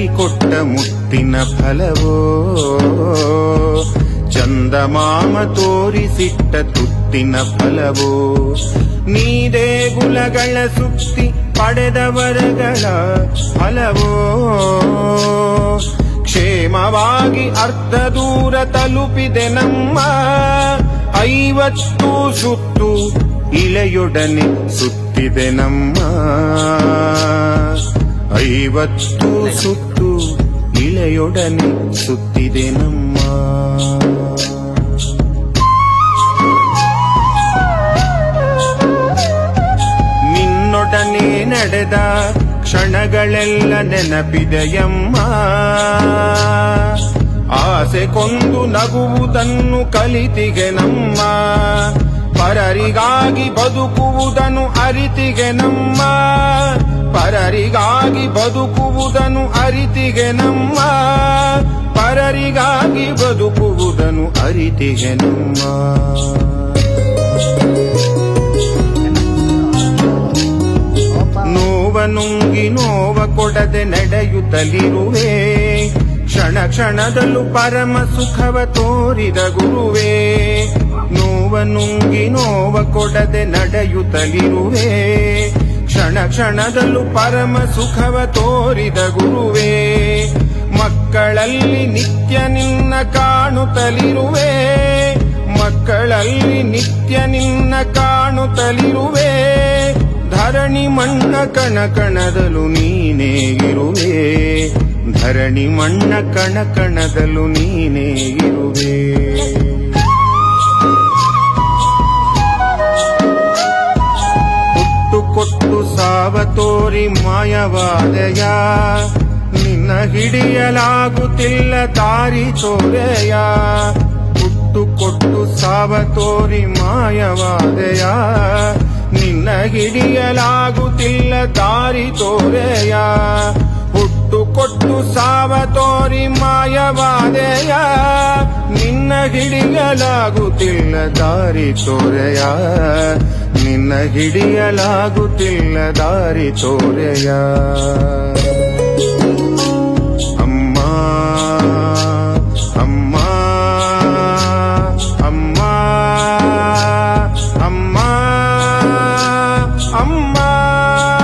ಬೆಳಗಿ ಕೊಟ್ಟ ಮುತ್ತಿನ ಫಲವೋ ಚಂದಮಾಮ ತೋರಿಸಿಟ್ಟ ತುತ್ತಿನ ಫಲವೋ ನೀ ದೇಗುಲಗಳ ಸುತ್ತಿ ಪಡೆದ ವರಗಳ ಫಲವೋ ಕ್ಷೇಮವಾಗಿ ಅರ್ಧ ದೂರ ತಲುಪಿದೆ ನಮ್ಮ ಐವತ್ತು ಸುತ್ತು ಇಲೆಯೊಡನೆ ಸುತ್ತಿದೆ ನಮ್ಮ ಐವತ್ತು ಸುತ್ತು ಇಲೆಯೊಡನೆ ಸುತ್ತಿದೆ ನಮ್ಮ ನಿನ್ನೊಡನೆ ನಡೆದ ಕ್ಷಣಗಳೆಲ್ಲ ನೆನಪಿದೆಯಮ್ಮ ಆಸೆ ಕೊಂದು ನಗುವುದನ್ನು ಕಲಿತಿಗೆ ನಮ್ಮ ಪರರಿಗಾಗಿ ಬದುಕುವುದನ್ನು ಅರಿತಿಗೆ ನಮ್ಮ ಪರರಿಗಾಗಿ ಬದುಕುವುದನ್ನು ಅರಿತಿಗೆ ನಮ್ಮ ಪರರಿಗಾಗಿ ಬದುಕುವುದನ್ನು ಅರಿತಿಗೆ ನಮ್ಮ ನೋವ ನುಂಗಿ ನೋವ ಕೊಡದೆ ನಡೆಯುತ್ತಲಿರುವೆ ಕ್ಷಣ ಕ್ಷಣದಲ್ಲೂ ಪರಮ ಸುಖವ ತೋರಿದ ಗುರುವೇ ನೋವ ನುಂಗಿ ನೋವ ಕೊಡದೆ ನಡೆಯುತ್ತಲಿರುವೆ ಕ್ಷಣ ಕ್ಷಣದಲ್ಲೂ ಪರಮ ಸುಖವ ತೋರಿದ ಗುರುವೇ ಮಕ್ಕಳಲ್ಲಿ ನಿತ್ಯ ನಿನ್ನ ಕಾಣುತ್ತಲಿರುವೆ ಮಕ್ಕಳಲ್ಲಿ ನಿತ್ಯ ನಿನ್ನ ಕಾಣುತ್ತಲಿರುವೆ ಧರಣಿ ಮಣ್ಣ ಕಣ ಕಣದಲು ನೀನೇ ಇರುವೆ ಧರಣಿ ಮಣ್ಣ ಕಣ ಕಣದಲು ನೀನೇ ಇರುವೆ ಹುಟ್ಟು ಕೊಟ್ಟು ಸಾವ ತೋರಿ ಮಾಯವಾದೆಯ ನಿನ್ನ ಹಿಡಿಯಲಾಗುತ್ತಿಲ್ಲ ದಾರಿ ತೋರೆಯ ಹುಟ್ಟು ಕೊಟ್ಟು ಸಾವ ತೋರಿ ಮಾಯವಾದೆಯ ನಿನ್ನ ಹಿಡಿಯಲಾಗುತ್ತಿಲ್ಲ ದಾರಿ ತೋರೆಯ ಹುಟ್ಟು ಕೊಟ್ಟು ಸಾವ ತೋರಿ ಮಾಯವಾದೆಯ ನಿನ್ನ ಹಿಡಿಯಲಾಗುತ್ತಿಲ್ಲ ದಾರಿ ತೋರೆಯ ನಿನ್ನ ಹಿಡಿಯಲಾಗುತ್ತಿಲ್ಲ ದಾರಿ ತೋರೆಯ ಅಮ್ಮ ಅಮ್ಮ ಅಮ್ಮ ಅಮ್ಮ ಅಮ್ಮ